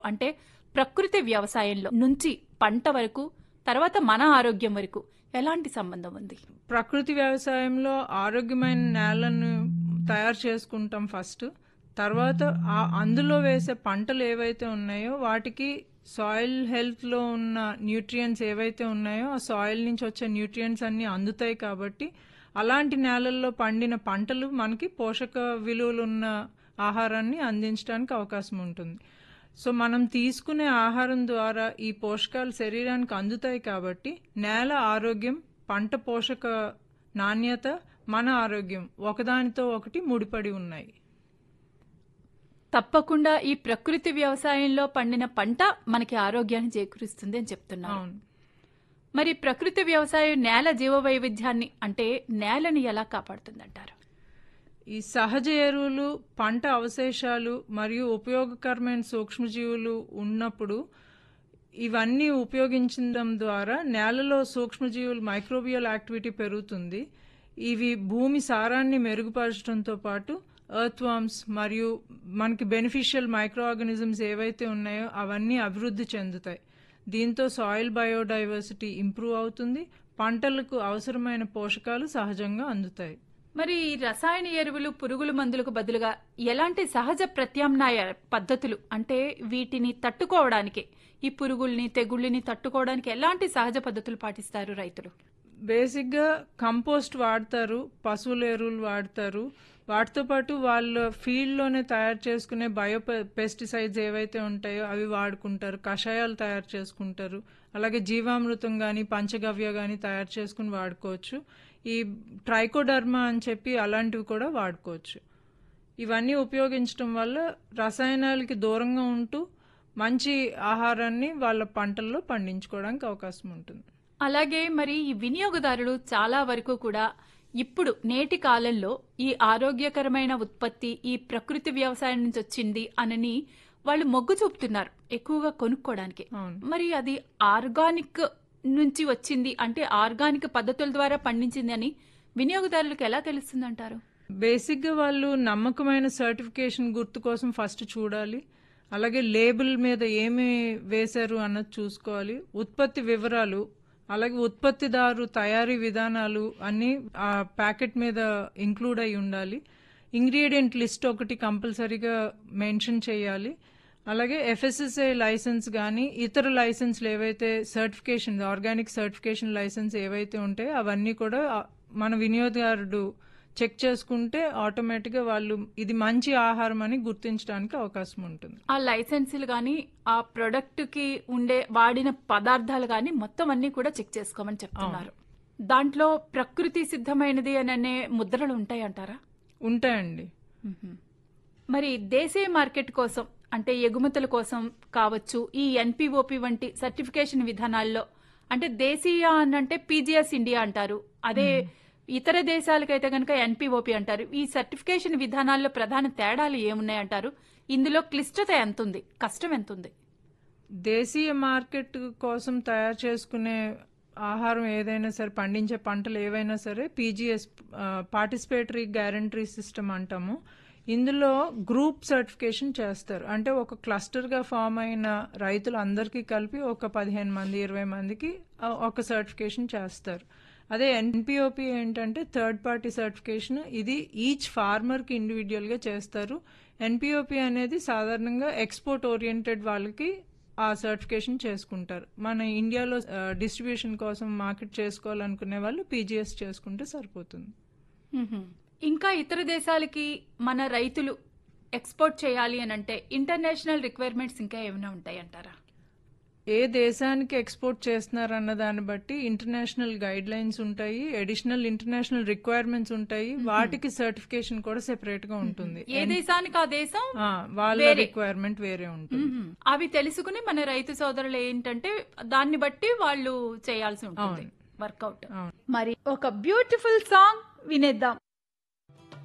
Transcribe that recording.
అంటే ప్రకృతి వ్యవసాయంలో నుంచి పంట వరకు తర్వాత మన ఆరోగ్యం వరకు ఎలాంటి సంబంధం ఉంది ప్రకృతి వ్యవసాయంలో ఆరోగ్యమైన నేలను తయారు చేసుకుంటాం ఫస్ట్ తర్వాత ఆ అందులో వేసే పంటలు ఏవైతే ఉన్నాయో వాటికి సాయిల్ హెల్త్లో ఉన్న న్యూట్రియంట్స్ ఏవైతే ఉన్నాయో ఆ సాయిల్ నుంచి వచ్చే న్యూట్రియంట్స్ అన్నీ అందుతాయి కాబట్టి అలాంటి నేలల్లో పండిన పంటలు మనకి పోషక విలువలు ఉన్న ఆహారాన్ని అందించడానికి అవకాశం ఉంటుంది సో మనం తీసుకునే ఆహారం ద్వారా ఈ పోషకాలు శరీరానికి అందుతాయి కాబట్టి నేల ఆరోగ్యం పంట పోషక నాణ్యత మన ఆరోగ్యం ఒకదానితో ఒకటి ముడిపడి ఉన్నాయి తప్పకుండా ఈ ప్రకృతి వ్యవసాయంలో పండిన పంట మనకి ఆరోగ్యాన్ని చేకూరుస్తుంది అని చెప్తున్నారు అవును మరి ప్రకృతి వ్యవసాయం నేల జీవ వైవిధ్యాన్ని అంటే నేలని ఎలా కాపాడుతుందంటారు ఈ సహజ ఎరువులు పంట అవశేషాలు మరియు ఉపయోగకరమైన సూక్ష్మజీవులు ఉన్నప్పుడు ఇవన్నీ ఉపయోగించడం ద్వారా నేలలో సూక్ష్మజీవులు మైక్రోబియల్ యాక్టివిటీ పెరుగుతుంది ఇవి భూమి సారాన్ని మెరుగుపరచడంతో పాటు ఎర్త్ వామ్స్ మరియు మనకి బెనిఫిషియల్ మైక్రో ఆర్గానిజమ్స్ ఏవైతే ఉన్నాయో అవన్నీ అభివృద్ధి చెందుతాయి దీంతో సాయిల్ బయోడైవర్సిటీ ఇంప్రూవ్ అవుతుంది పంటలకు అవసరమైన పోషకాలు సహజంగా అందుతాయి మరి ఈ రసాయన ఎరువులు పురుగుల మందులకు బదులుగా ఎలాంటి సహజ ప్రత్యామ్నాయ పద్ధతులు అంటే వీటిని తట్టుకోవడానికి ఈ పురుగుల్ని తెగుళ్ళని తట్టుకోవడానికి ఎలాంటి సహజ పద్ధతులు పాటిస్తారు రైతులు బేసిక్గా కంపోస్ట్ వాడతారు పశువుల ఎరువులు వాడతారు వాటితో పాటు వాళ్ళ ఫీల్డ్లోనే తయారు చేసుకునే బయో పెస్టిసైడ్స్ ఏవైతే ఉంటాయో అవి వాడుకుంటారు కషాయాలు తయారు చేసుకుంటారు అలాగే జీవామృతం కానీ పంచగవ్య కానీ తయారు చేసుకుని వాడుకోవచ్చు ఈ ట్రైకోడర్మా అని చెప్పి అలాంటివి కూడా వాడుకోవచ్చు ఇవన్నీ ఉపయోగించడం వల్ల రసాయనాలకి దూరంగా ఉంటూ మంచి ఆహారాన్ని వాళ్ళ పంటల్లో పండించుకోవడానికి అవకాశం ఉంటుంది అలాగే మరి ఈ వినియోగదారులు చాలా వరకు కూడా ఇప్పుడు నేటి కాలంలో ఈ ఆరోగ్యకరమైన ఉత్పత్తి ఈ ప్రకృతి వ్యవసాయం నుంచి వచ్చింది అనని వాళ్ళు మొగ్గు చూపుతున్నారు ఎక్కువగా కొనుక్కోవడానికి అవును మరి అది ఆర్గానిక్ నుంచి వచ్చింది అంటే ఆర్గానిక్ పద్ధతుల ద్వారా పండించింది అని వినియోగదారులకు ఎలా తెలుస్తుంది అంటారు బేసిక్గా వాళ్ళు నమ్మకమైన సర్టిఫికేషన్ గుర్తు కోసం ఫస్ట్ చూడాలి అలాగే లేబుల్ మీద ఏమి వేశారు అన్నది చూసుకోవాలి ఉత్పత్తి వివరాలు అలాగే ఉత్పత్తిదారు తయారీ విధానాలు అన్నీ ఆ ప్యాకెట్ మీద ఇంక్లూడ్ అయి ఉండాలి ఇంగ్రీడియంట్ లిస్ట్ ఒకటి కంపల్సరీగా మెన్షన్ చేయాలి అలాగే ఎఫ్ఎస్ఎస్ఐ లైసెన్స్ కానీ ఇతర లైసెన్స్లు ఏవైతే సర్టిఫికేషన్ ఆర్గానిక్ సర్టిఫికేషన్ లైసెన్స్ ఏవైతే ఉంటాయో అవన్నీ కూడా ఆ, మన వినియోగదారుడు చెక్ చేసుకుంటే ఆటోమేటిక్గా వాళ్ళు ఇది మంచి ఆహారం అని గుర్తించడానికి అవకాశం ఉంటుంది ఆ లైసెన్సులు కానీ ఆ ప్రొడక్ట్ కి ఉండే వాడిన పదార్థాలు కానీ మొత్తం అన్ని కూడా చెక్ చేసుకోమని చెప్తున్నారు దాంట్లో ప్రకృతి సిద్ధమైనది అని అనే ముద్రలు ఉంటాయి అంటారా ఉంటాయండి మరి దేశీయ మార్కెట్ కోసం అంటే ఎగుమతుల కోసం కావచ్చు ఈ ఎన్పిఓపి వంటి సర్టిఫికేషన్ విధానాల్లో అంటే దేశీయ అని అంటే పీజీఎస్ ఇండియా అంటారు అదే ఇతర దేశాలకైతే కనుక ఎన్పిఓపి అంటారు ఈ సర్టిఫికేషన్ విధానాల్లో ప్రధాన తేడాలు ఏమున్నాయంటారు ఇందులో క్లిష్టత ఎంత ఉంది కష్టం ఎంత ఉంది దేశీయ మార్కెట్ కోసం తయారు చేసుకునే ఆహారం ఏదైనా సరే పండించే పంటలు ఏవైనా సరే పీజీఎస్ పార్టిసిపేటరీ గ్యారంటీ సిస్టమ్ అంటాము ఇందులో గ్రూప్ సర్టిఫికేషన్ చేస్తారు అంటే ఒక క్లస్టర్గా ఫామ్ అయిన రైతులు అందరికీ కలిపి ఒక పదిహేను మంది ఇరవై మందికి ఆ, ఒక సర్టిఫికేషన్ చేస్తారు అదే ఎన్పిఓపి ఏంటంటే థర్డ్ పార్టీ సర్టిఫికేషన్ ఇది ఈచ్ ఫార్మర్కి ఇండివిజువల్గా చేస్తారు ఎన్పిఓపి అనేది సాధారణంగా ఎక్స్పోర్ట్ ఓరియంటెడ్ వాళ్ళకి ఆ సర్టిఫికేషన్ చేసుకుంటారు మన ఇండియాలో డిస్ట్రిబ్యూషన్ కోసం మార్కెట్ చేసుకోవాలనుకునే వాళ్ళు పీజీఎస్ చేసుకుంటే సరిపోతుంది మ్మ్. ఇంకా ఇతర దేశాలకి మన రైతులు ఎక్స్పోర్ట్ చేయాలి అని అంటే ఇంటర్నేషనల్ రిక్వైర్మెంట్స్ ఇంకా ఏమైనా ఉంటాయి అంటారా ఏ దేశానికి ఎక్స్పోర్ట్ చేస్తున్నారు అన్న దాన్ని బట్టి ఇంటర్నేషనల్ గైడ్ లైన్స్ ఉంటాయి అడిషనల్ ఇంటర్నేషనల్ రిక్వైర్మెంట్స్ ఉంటాయి వాటికి సర్టిఫికేషన్ కూడా సెపరేట్ గా ఉంటుంది ఏ దేశానికి ఆ దేశం ఆ, వాళ్ళ వేరే. రిక్వైర్మెంట్ వేరే ఉంటుంది మ్మ్. అవి తెలుసుకుని మన రైతు సోదరులు ఏంటంటే దాన్ని బట్టి వాళ్ళు చేయాల్సి ఉంటుంది అవును. వర్కౌట్ అవును. మరి ఒక బ్యూటిఫుల్ సాంగ్ వినేద్దాం